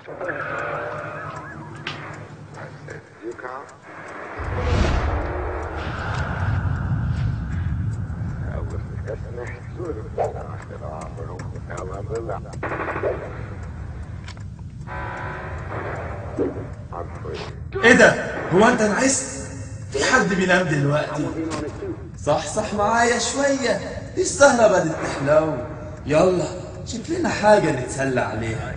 You count? أول استثناء سوري آخر عمره يلا بلا I'm free. ايه ده هو انت نعست في حد بينام دلوقتي صح صح معايا شوية دي السهرة بدت تحلو يلا شوف لنا حاجة نتسلى عليها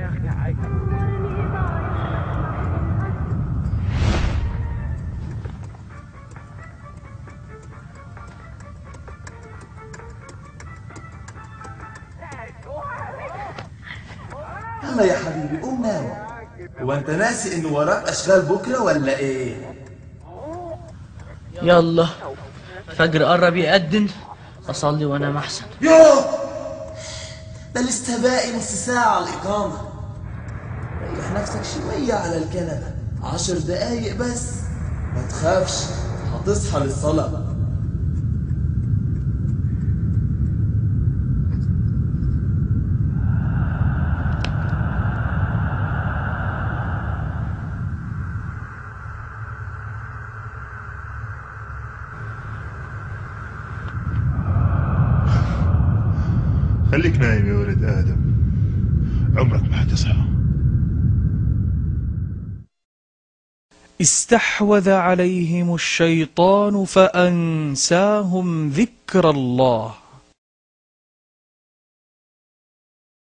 يلا يا حبيبي قوم نام هو انت ناسي ان وراك اشغال بكرة ولا ايه يلا الفجر قرب يأذن أصلي وأنام أحسن يوه ده لسه باقي نص ساعة على الإقامة ريح نفسك شوية على الكنبة عشر دقايق بس ما تخافش هتصحى للصلاة خليك نايم يا ولد آدم عمرك ما حتصحى استحوذ عليهم الشيطان فأنساهم ذكر الله